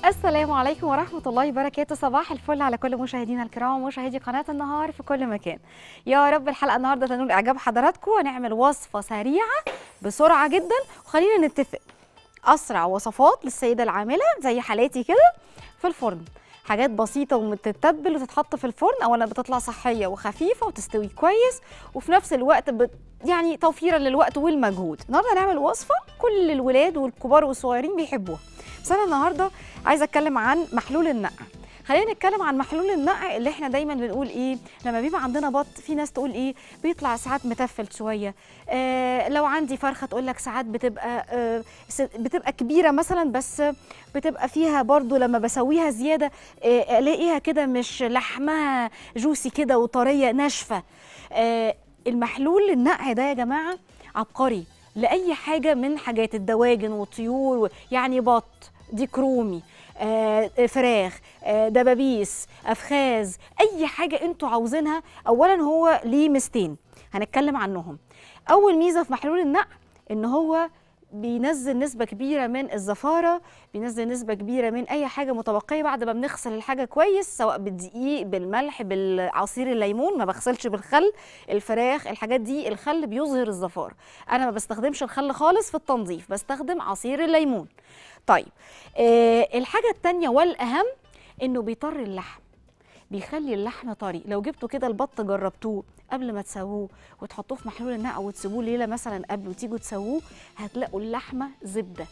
السلام عليكم ورحمة الله وبركاته صباح الفل على كل مشاهدينا الكرام ومشاهدي قناة النهار في كل مكان يا رب الحلقة النهاردة تنول إعجاب حضراتكم ونعمل وصفة سريعة بسرعة جدا وخلينا نتفق أسرع وصفات للسيدة العاملة زي حالاتي كده في الفرن حاجات بسيطة وتتبل وتتحط في الفرن أولا بتطلع صحية وخفيفة وتستوي كويس وفي نفس الوقت بت يعني توفيرا للوقت والمجهود النهارده هنعمل وصفة كل الولاد والكبار والصغيرين بيحبوها بس أنا النهارده عايزه اتكلم عن محلول النقع خلينا نتكلم عن محلول النقع اللي احنا دايما بنقول ايه لما بيبقى عندنا بط في ناس تقول ايه بيطلع ساعات متفل شويه آه لو عندي فرخه تقول لك ساعات بتبقى آه بتبقى كبيره مثلا بس بتبقى فيها برضو لما بسويها زياده آه الاقيها كده مش لحمها جوسي كده وطريه ناشفه آه المحلول النقع ده يا جماعه عبقري لاي حاجه من حاجات الدواجن والطيور يعني بط ديك رومي آه، فراخ آه، دبابيس افخاذ اي حاجه انتوا عاوزينها اولا هو ليه ميزتين هنتكلم عنهم اول ميزه في محلول النقع ان هو بينزل نسبة كبيرة من الزفارة بينزل نسبة كبيرة من أي حاجة متبقية بعد ما بنغسل الحاجة كويس سواء بالدقيق بالملح بالعصير الليمون ما بغسلش بالخل الفراخ الحاجات دي الخل بيظهر الزفارة أنا ما بستخدمش الخل خالص في التنظيف بستخدم عصير الليمون طيب آه الحاجة التانية والأهم إنه بيطر اللحم بيخلي اللحم طري لو جبتوا كده البط جربتوه قبل ما تسووه وتحطوه في محلول النقع وتسيبوه ليله مثلا قبل وتيجوا تسووه هتلاقوا اللحمه زبده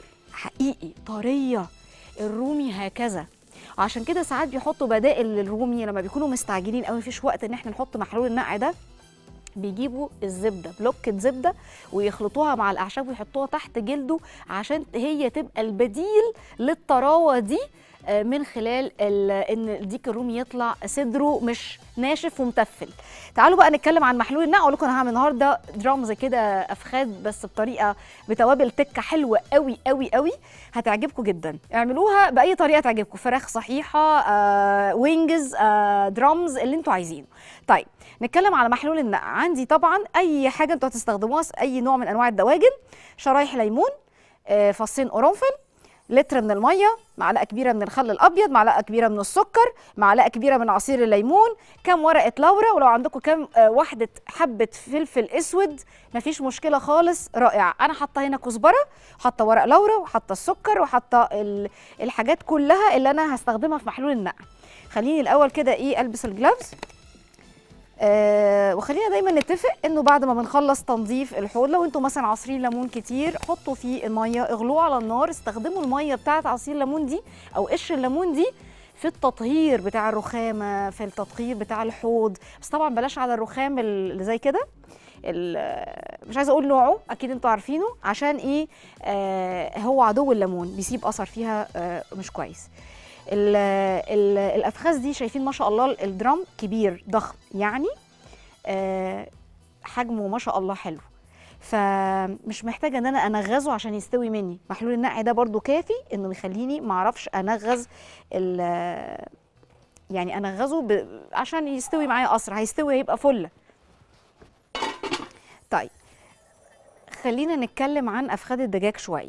حقيقي طريه الرومي هكذا عشان كده ساعات بيحطوا بدائل للرومي لما بيكونوا مستعجلين قوي مفيش وقت ان احنا نحط محلول النقع ده بيجيبوا الزبده بلوكة زبده ويخلطوها مع الاعشاب ويحطوها تحت جلده عشان هي تبقى البديل للطراوه دي من خلال ان الديك الرومي يطلع صدره مش ناشف ومتفل تعالوا بقى نتكلم عن محلول النقع اقول لكم انا هعمل النهارده درامز كده افخاذ بس بطريقه بتوابل تكه حلوه قوي قوي قوي هتعجبكم جدا اعملوها باي طريقه تعجبكم فراخ صحيحه آه، وينجز آه، درامز اللي انتوا عايزينه طيب نتكلم على محلول النقع عندي طبعا اي حاجه انتوا هتستخدموها اي نوع من انواع الدواجن شرايح ليمون آه، فصين قرنفل لتر من الميه معلقه كبيره من الخل الابيض معلقه كبيره من السكر معلقه كبيره من عصير الليمون كام ورقه لورا ولو عندكم كام آه واحده حبه فلفل اسود مفيش مشكله خالص رائع انا حاطه هنا كزبره حاطه ورق لورا وحاطه السكر وحاطه الحاجات كلها اللي انا هستخدمها في محلول النقع خليني الاول كده ايه البس الجلافز آه وخلينا دايما نتفق انه بعد ما بنخلص تنظيف الحوض لو انتم مثلا عصرين ليمون كتير حطوا فيه الميه اغلوه على النار استخدموا الميه بتاعه عصير الليمون دي او قشر الليمون دي في التطهير بتاع الرخامه في التطهير بتاع الحوض بس طبعا بلاش على الرخام اللي زي كده مش عايزه اقول نوعه اكيد انتوا عارفينه عشان ايه آه هو عدو الليمون بيسيب اثر فيها آه مش كويس ال ال الافخاذ دي شايفين ما شاء الله الدرام كبير ضخم يعني آه حجمه ما شاء الله حلو فمش محتاجه ان انا انغزه عشان يستوي مني محلول النقع ده برده كافي انه يخليني ما اعرفش انغز يعني انغزه ب... عشان يستوي معايا اسرع هيستوي هيبقى فله طيب خلينا نتكلم عن افخاذ الدجاج شويه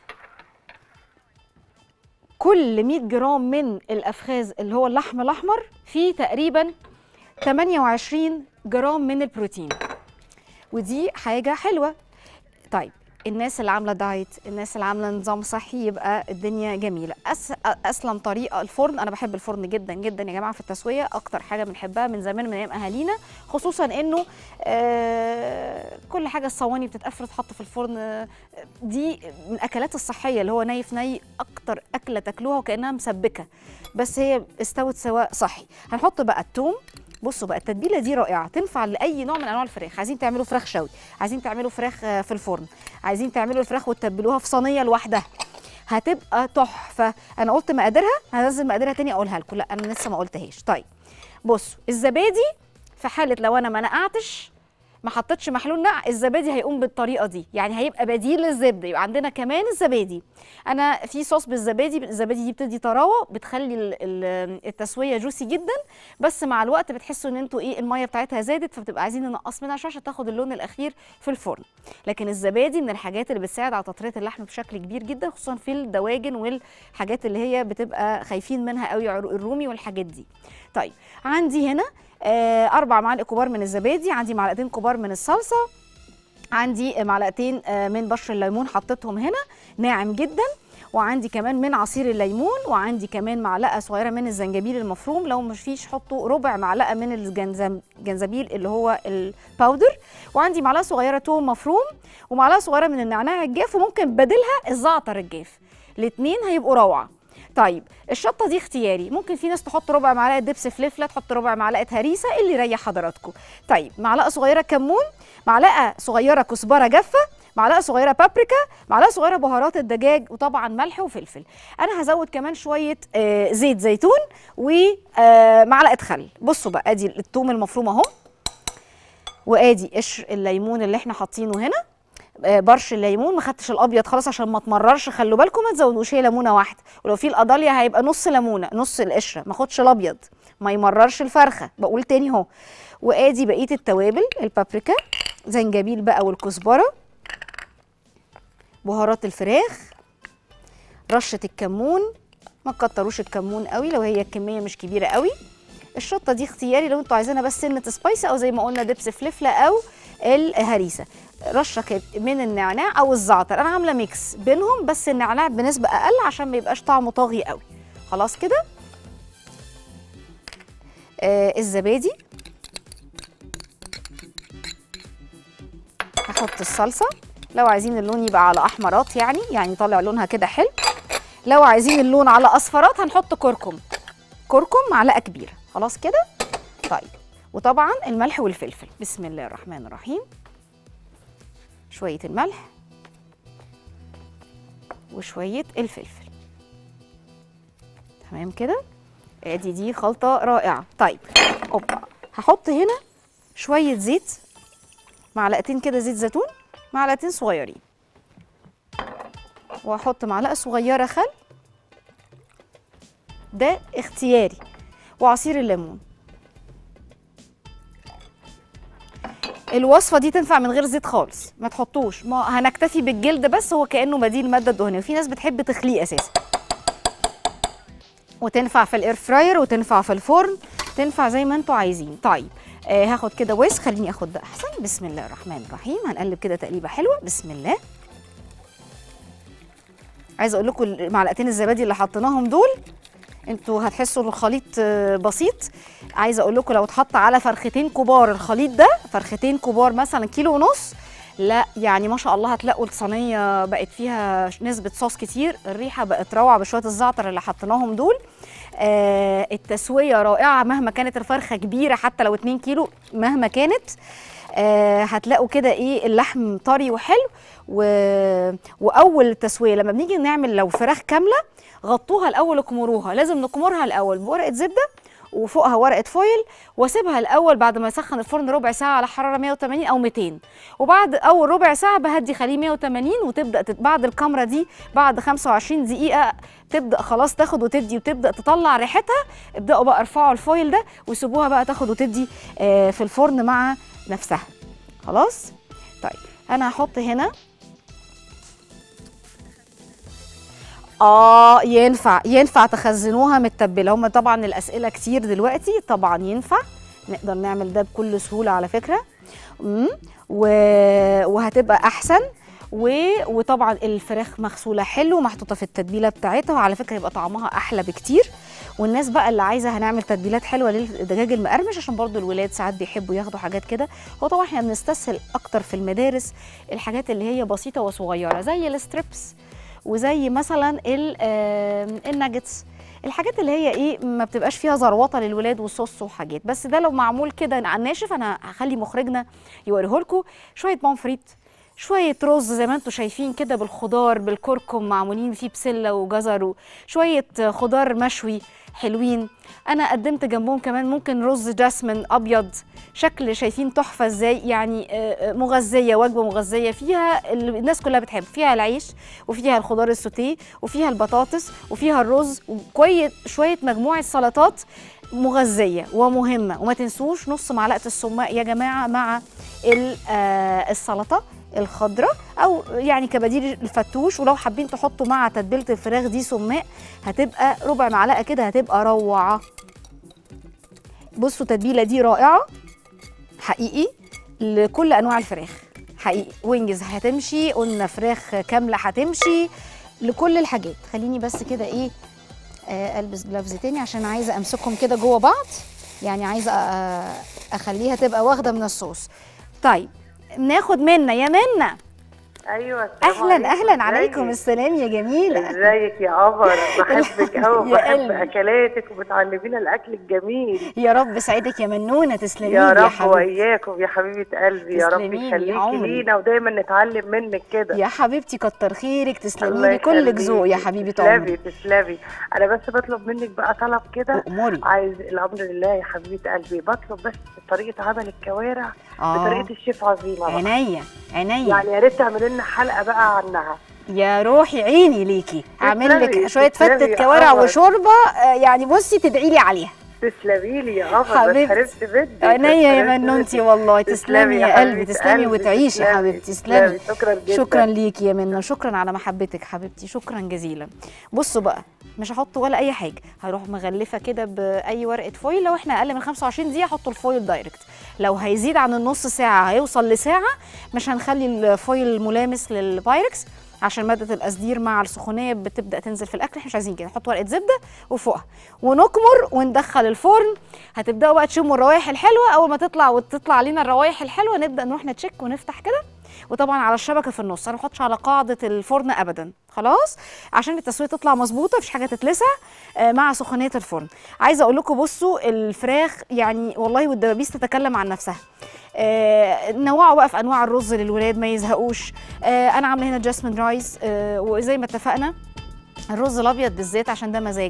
كل 100 جرام من الافخاذ اللي هو اللحم الاحمر فيه تقريبا 28 جرام من البروتين ودي حاجه حلوه طيب الناس اللي عامله دايت الناس اللي عامله نظام صحي يبقى الدنيا جميله أس... اسلم طريقه الفرن انا بحب الفرن جدا جدا يا جماعه في التسويه اكتر حاجه بنحبها من زمان من ايام اهالينا خصوصا انه آه كل حاجه الصواني بتتقفل تحط في الفرن آه دي من الاكلات الصحيه اللي هو ني في ني اكتر اكله تاكلوها وكانها مسبكه بس هي استوت سواء صحي هنحط بقى الثوم بصوا بقى التتبيله دي رائعه تنفع لاي نوع من انواع الفراخ عايزين تعملوا فراخ شوي عايزين تعملوا فراخ في الفرن عايزين تعملوا الفراخ وتتبلوها في صينيه لوحدها هتبقى تحفه انا قلت مقاديرها هنزل مقاديرها تاني اقولها لكم لا انا لسه ما قلتهاش طيب بصوا الزبادي في حاله لو انا ما نقعتش ما حطيتش محلول نقع الزبادي هيقوم بالطريقه دي يعني هيبقى بديل للزبده يبقى عندنا كمان الزبادي انا في صوص بالزبادي الزبادي دي بتدي طراوه بتخلي ال- ال- التسويه جوسي جدا بس مع الوقت بتحسوا ان انتوا ايه الميه بتاعتها زادت فبتبقى عايزين ننقص منها شويه عشان تاخد اللون الاخير في الفرن لكن الزبادي من الحاجات اللي بتساعد على تطريه اللحم بشكل كبير جدا خصوصا في الدواجن والحاجات اللي هي بتبقى خايفين منها قوي عروق الرومي والحاجات دي طيب عندي هنا آه، اربع معالق كبار من الزبادي عندي معلقتين كبار من الصلصه عندي معلقتين آه، من بشر الليمون حطيتهم هنا ناعم جدا وعندي كمان من عصير الليمون وعندي كمان معلقه صغيره من الزنجبيل المفروم لو مش فيش حطوا ربع معلقه من الجنزم- الجنزبيل اللي هو الباودر وعندي معلقه صغيره توم مفروم ومعلقه صغيره من النعناع الجاف وممكن بديلها الزعتر الجاف الاثنين هيبقوا روعه طيب الشطه دي اختياري ممكن في ناس تحط ربع معلقه دبس فلفله تحط ربع معلقه هريسه اللي يريح حضراتكم طيب معلقه صغيره كمون معلقه صغيره كزبره جافه معلقه صغيره بابريكا معلقه صغيره بهارات الدجاج وطبعا ملح وفلفل انا هزود كمان شويه آه زيت زيتون ومعلقه خل بصوا بقى ادي الثوم المفروم اهو وادي قشر الليمون اللي احنا حاطينه هنا آه، برش الليمون ما خدتش الابيض خلاص عشان ما تمررش خلوا بالكم ما تزودوش هي ليمونه واحده ولو في القضاليا هيبقى نص ليمونه نص القشره ما اخدش الابيض ما يمررش الفرخه بقول تاني اهو وادي بقيه التوابل البابريكا زنجبيل بقى والكزبره بهارات الفراخ رشه الكمون ما تكتروش الكمون قوي لو هي الكميه مش كبيره قوي الشطه دي اختياري لو انتوا عايزينها بس سنه سبايسي او زي ما قلنا دبس فلفله او الهريسه رشه كده من النعناع او الزعتر انا عامله ميكس بينهم بس النعناع بنسبه اقل عشان ما يبقاش طعمه طاغي قوي خلاص كده آه الزبادي هحط الصلصه لو عايزين اللون يبقى على احمرات يعني يعني طالع لونها كده حلو لو عايزين اللون على اصفرات هنحط كركم كركم معلقه كبيره خلاص كده طيب وطبعا الملح والفلفل بسم الله الرحمن الرحيم شويه الملح وشويه الفلفل تمام كده ادي دي خلطه رائعه طيب اوبا هحط هنا شويه زيت معلقتين كده زيت زيتون معلقتين صغيرين واحط معلقه صغيره خل ده اختياري وعصير الليمون الوصفه دي تنفع من غير زيت خالص ما تحطوش ما هنكتفي بالجلد بس هو كانه بديل ماده دهنيه وفي ناس بتحب تخليه اساسا وتنفع في الاير فراير وتنفع في الفرن تنفع زي ما انتوا عايزين طيب آه هاخد كده ويس خليني اخد ده احسن بسم الله الرحمن الرحيم هنقلب كده تقليبه حلوه بسم الله عايزه اقول لكم معلقتين الزبادي اللي حطيناهم دول انتوا هتحسوا ان الخليط آه، بسيط عايزه اقول لكم لو اتحط على فرختين كبار الخليط ده فرختين كبار مثلا كيلو ونص لا يعني ما شاء الله هتلاقوا الصينيه بقت فيها نسبه صوص كتير الريحه بقت روعه بشويه الزعتر اللي حطيناهم دول آه التسويه رائعه مهما كانت الفرخه كبيره حتى لو 2 كيلو مهما كانت آه هتلاقوا كده ايه اللحم طري وحلو و... واول تسويه لما بنيجي نعمل لو فراخ كامله غطوها الاول وكمروها لازم نكمرها الاول بورقه زبده وفوقها ورقه فويل واسيبها الاول بعد ما يسخن الفرن ربع ساعه على حراره 180 او 200 وبعد اول ربع ساعه بهدي خليه 180 وتبدا تت... بعد الكاميرا دي بعد 25 دقيقه تبدا خلاص تاخد وتدي وتبدا تطلع ريحتها ابداوا بقى ارفعوا الفويل ده وسيبوها بقى تاخد وتدي آه، في الفرن مع نفسها خلاص طيب انا هحط هنا اه ينفع ينفع تخزنوها متبله هم طبعا الاسئله كتير دلوقتي طبعا ينفع نقدر نعمل ده بكل سهوله على فكره امم و... وهتبقى احسن و... وطبعا الفراخ مغسوله حلو ومحطوطه في التتبيله بتاعتها وعلى فكره يبقى طعمها احلى بكتير والناس بقى اللي عايزه هنعمل تتبيلات حلوه للدجاج المقرمش عشان برضو الولاد ساعات بيحبوا ياخدوا حاجات كده هو طبعا احنا بنستسهل اكتر في المدارس الحاجات اللي هي بسيطه وصغيره زي الستريبس وزي مثلا ال- آم، الناجتس الحاجات اللي هي ايه ما بتبقاش فيها زروطه للولاد وصوص وحاجات بس ده لو معمول كده على الناشف انا هخلي مخرجنا يوريه لكم شويه بومفريت شويه رز زي ما انتم شايفين كده بالخضار بالكركم معمولين فيه بسله وجزر وشويه خضار مشوي حلوين انا قدمت جنبهم كمان ممكن رز جاسمين ابيض شكل شايفين تحفه ازاي يعني آه، آه، مغذيه وجبه مغذيه فيها ال- الناس كلها بتحب فيها العيش وفيها الخضار السوتيه وفيها البطاطس وفيها الرز وكويس شويه مجموعه سلطات مغذيه ومهمه وما تنسوش نص معلقه السماق يا جماعه مع ال- آه، السلطه الخضراء او يعني كبديل الفتوش ولو حابين تحطوا مع تتبيله الفراخ دي سماق هتبقى ربع معلقه كده هتبقى روعه بصوا التتبيله دي رائعه حقيقي لكل انواع الفراخ حقيقي وينجز هتمشي قلنا فراخ كامله هتمشي لكل الحاجات خليني بس كده ايه آه، البس جلافز تاني عشان عايزه امسكهم كده جوه بعض يعني عايزه آه، اخليها تبقى واخده من الصوص طيب ناخد منا يا منا ايوه السلام اهلا عليكم. اهلا عليكم ازيك؟ السلام يا جميله ازيك يا قمر بحبك قوي يا وبحب قلبي. اكلاتك وبتعلمينا الاكل الجميل يا رب سعدك يا منونه تسلمي يا لي يا رب حبيبتي واياكم يا حبيبه قلبي يا رب تسلمي لي يخليكي عمري. لينا ودايما نتعلم منك كده يا حبيبتي كتر خيرك تسلمي الله لي كلك يخليكي. ذوق يا حبيبه تسلمي عمري تسلمي انا بس بطلب منك بقى طلب كده اموري عايز الامر لله يا حبيبه قلبي بطلب بس طريقه عمل الكوارع اه بطريقه الشيف عظيمه بقى. عينيا عينيا يعني يا ريت تعملي لنا حلقه بقى عنها يا روحي عيني ليكي اعمل لك تسلمي، شويه تسلمي فتة يا كوارع قمر. وشوربه آه، يعني بصي تدعي لي عليها تسلمي لي يا قمر حبيبتي. بس حبيبتي بدي عينيا يا حبيبتي منونتي بدي. والله تسلمي يا قلبي حبيبة تسلمي وتعيشي يا تسلمي، حبيبتي تسلمي شكرا جدا شكرا ليكي يا منى شكرا على محبتك حبيبتي شكرا جزيلا بصوا بقى مش هحط ولا اي حاجه هروح مغلفه كده باي ورقه فويل لو احنا اقل من 25 دقيقه احط الفويل دايركت لو هيزيد عن النص ساعه هيوصل لساعه مش هنخلي الفويل ملامس للبايركس عشان ماده القصدير مع السخونيه بتبدا تنزل في الاكل احنا مش عايزين كده نحط ورقه زبده وفوقها ونكمر وندخل الفرن هتبداوا بقى تشموا الروايح الحلوه اول ما تطلع وتطلع علينا الروايح الحلوه نبدا نروح نتشيك ونفتح كده وطبعا على الشبكه في النص انا ما بحطش على قاعده الفرن ابدا خلاص عشان التسويه تطلع مظبوطه مفيش حاجه تتلسع آه، مع سخونيه الفرن عايزه اقول لكم بصوا الفراخ يعني والله والدبابيس تتكلم عن نفسها آه نوعوا بقى في انواع الرز للولاد ما يزهقوش آه انا عامله هنا جاسمين رايس آه وزي ما اتفقنا الرز الابيض بالذات عشان ده مزاج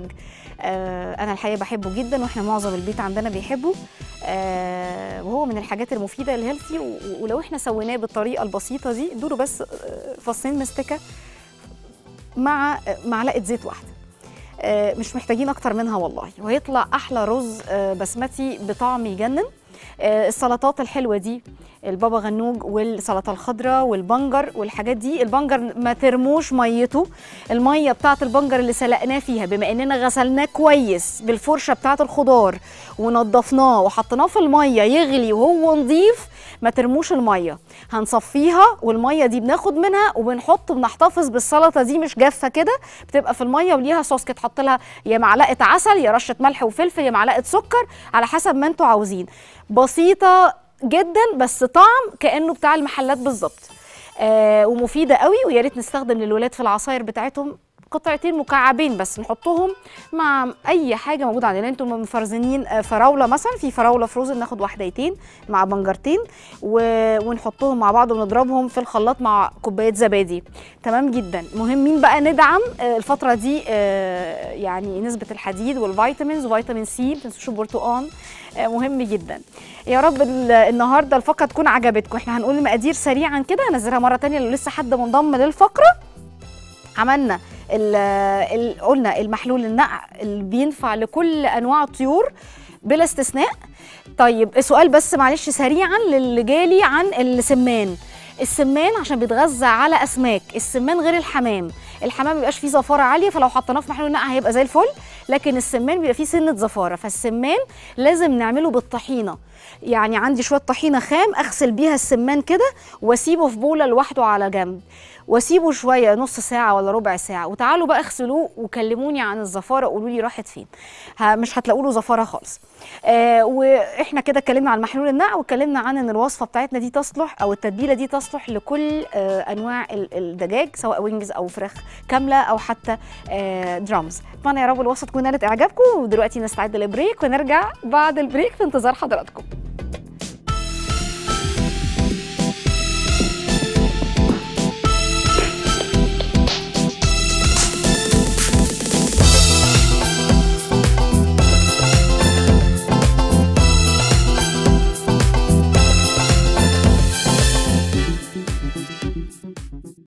آه انا الحقيقه بحبه جدا واحنا معظم البيت عندنا بيحبه آه وهو من الحاجات المفيده الهيلثي و- ولو احنا سويناه بالطريقه البسيطه دي دوره بس آه، فصين مستكه مع آه، معلقه زيت واحده آه، مش محتاجين اكتر منها والله وهيطلع احلى رز آه، بسمتي بطعم يجنن آه، السلطات الحلوه دي البابا غنوج والسلطه الخضراء والبنجر والحاجات دي البنجر ما ترموش ميته الميه بتاعه البنجر اللي سلقناه فيها بما اننا غسلناه كويس بالفرشه بتاعه الخضار ونضفناه وحطيناه في الميه يغلي وهو نظيف ما ترموش الميه هنصفيها والميه دي بناخد منها وبنحط بنحتفظ بالسلطه دي مش جافه كده بتبقى في الميه وليها صوص كده تحط لها يا معلقه عسل يا رشه ملح وفلفل يا معلقه سكر على حسب ما انتوا عاوزين بسيطه جدا بس طعم كانه بتاع المحلات بالظبط آه ومفيده قوي ويا ريت نستخدم للولاد في العصاير بتاعتهم قطعتين مكعبين بس نحطهم مع اي حاجه موجوده عندنا انتم مفرزنين آه، فراوله مثلا في فراوله فروزن ناخد واحدتين مع بنجرتين و... ونحطهم مع بعض ونضربهم في الخلاط مع كوبايه زبادي تمام جدا مهمين بقى ندعم آه، الفتره دي آه، يعني نسبه الحديد والفيتامينز وفيتامين سي ما تنسوش البرتقال آه، مهم جدا يا رب ال- النهارده الفقره تكون عجبتكم احنا هنقول المقادير سريعا كده هنزلها مره تانية لو لسه حد منضم للفقره عملنا ال ال قلنا المحلول النقع اللي بينفع لكل انواع الطيور بلا استثناء طيب سؤال بس معلش سريعا للي جالي عن السمان السمان عشان بيتغذى على اسماك السمان غير الحمام الحمام بيبقاش فيه زفاره عاليه فلو حطيناه في محلول النقع هيبقى زي الفل لكن السمان بيبقى فيه سنه زفاره فالسمان لازم نعمله بالطحينه يعني عندي شويه طحينه خام اغسل بيها السمان كده واسيبه في بوله لوحده على جنب واسيبه شويه نص ساعه ولا ربع ساعه وتعالوا بقى اغسلوه وكلموني عن الزفاره قولوا لي راحت فين ها مش هتلاقوا له زفاره خالص آه واحنا كده اتكلمنا عن محلول النقع واتكلمنا عن ان الوصفه بتاعتنا دي تصلح او التتبيله دي تصلح لكل آه انواع ال- الدجاج سواء وينجز او فراخ كامله او حتى آه درامز اتمنى يا رب الوصفه تكون نالت اعجابكم ودلوقتي نستعد للبريك ونرجع بعد البريك في انتظار حضراتكم